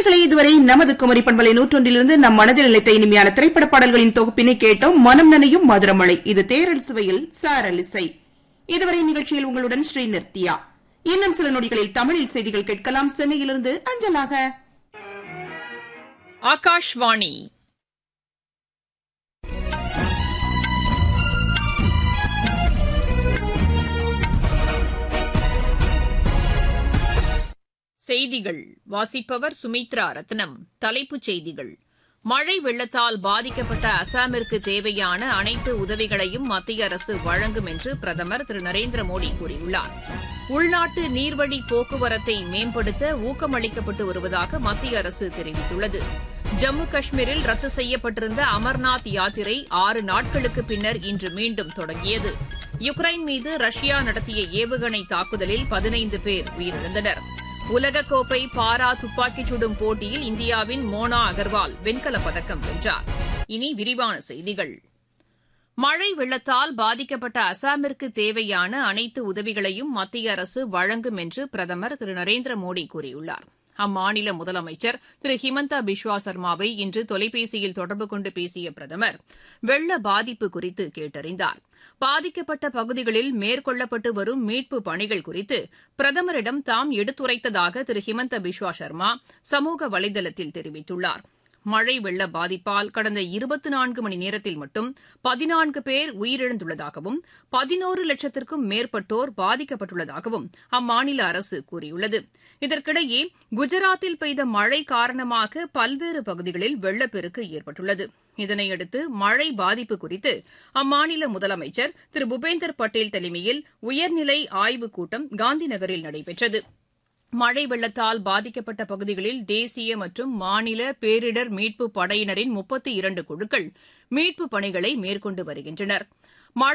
நேர்களை இதுவரை நமது குமரி பண்பலை நூற்றொன்றிலிருந்து நம் மனதில் நிலைத்த இனிமையான திரைப்பட பாடல்களின் தொகுப்பினை கேட்டோம் மனம் நனையும் மதுரமழை இது தேரல் சுவையில் சாரல் இசை இதுவரை நிகழ்ச்சியில் உங்களுடன் ஸ்ரீ நிர்த்தியா இன்னும் சில நொடிகளில் தமிழில் செய்திகள் கேட்கலாம் சென்னையிலிருந்து அஞ்சலாக ஆகாஷ்வாணி செய்திகள் வாசிப்பவர் சுமித்ரா ரத்னம் தலைப்புச் செய்திகள் மழை வெள்ளத்தால் பாதிக்கப்பட்ட அசாமிற்கு தேவையான அனைத்து உதவிகளையும் மத்திய அரசு வழங்கும் என்று பிரதமர் திரு நரேந்திர மோடி கூறியுள்ளார் உள்நாட்டு நீர்வழி போக்குவரத்தை மேம்படுத்த ஊக்கமளிக்கப்பட்டு வருவதாக மத்திய அரசு தெரிவித்துள்ளது ஜம்மு காஷ்மீரில் ரத்து செய்யப்பட்டிருந்த அமர்நாத் யாத்திரை ஆறு நாட்களுக்கு பின்னர் இன்று மீண்டும் தொடங்கியது யுக்ரைன் மீது ரஷ்யா நடத்திய ஏவுகணை தாக்குதலில் பதினைந்து பேர் உயிரிழந்தனர் உலகக்கோப்பை பாரா துப்பாக்கிச் சுடும் போட்டியில் இந்தியாவின் மோனா அகர்வால் வெண்கலப் பதக்கம் வென்றார் இனி விரிவான செய்திகள் மழை வெள்ளத்தால் பாதிக்கப்பட்ட அசாமிற்கு தேவையான அனைத்து உதவிகளையும் மத்திய அரசு வழங்கும் என்று பிரதமர் திரு நரேந்திர மோடி கூறியுள்ளார் அம்மாநில முதலமைச்சர் திரு ஹிமந்தா பிஸ்வா சர்மாவை இன்று தொலைபேசியில் தொடர்பு கொண்டு பேசிய பிரதமர் வெள்ள பாதிப்பு குறித்து கேட்டறிந்தார் பாதிக்கப்பட்ட பகுதிகளில் மேற்கொள்ளப்பட்டு வரும் மீட்பு பணிகள் குறித்து பிரதமரிடம் தாம் எடுத்துரைத்ததாக திரு ஹிமந்த பிஸ்வா சர்மா சமூக வலைதளத்தில் தெரிவித்துள்ளார் மழை வெள்ள பாதிப்பால் கடந்த இருபத்தி நான்கு மணி நேரத்தில் மட்டும் பதினான்கு பேர் உயிரிழந்துள்ளதாகவும் பதினோரு லட்சத்திற்கும் மேற்பட்டோர் பாதிக்கப்பட்டுள்ளதாகவும் அம்மாநில அரசு கூறியுள்ளது இதற்கிடையே குஜராத்தில் பெய்த மழை காரணமாக பல்வேறு பகுதிகளில் வெள்ளப்பெருக்கு ஏற்பட்டுள்ளது இதனையடுத்து மழை பாதிப்பு குறித்து அம்மாநில முதலமைச்சர் திரு பூபேந்தர் பட்டேல் தலைமையில் உயர்நிலை ஆய்வுக் கூட்டம் காந்திநகரில் நடைபெற்றது மழை வெள்ளத்தால் பாதிக்கப்பட்ட பகுதிகளில் தேசிய மற்றும் மாநில பேரிடர் மீட்புப் படையினரின் முப்பத்தி இரண்டு குழுக்கள் மீட்புப் பணிகளை மேற்கொண்டு வருகின்றனர்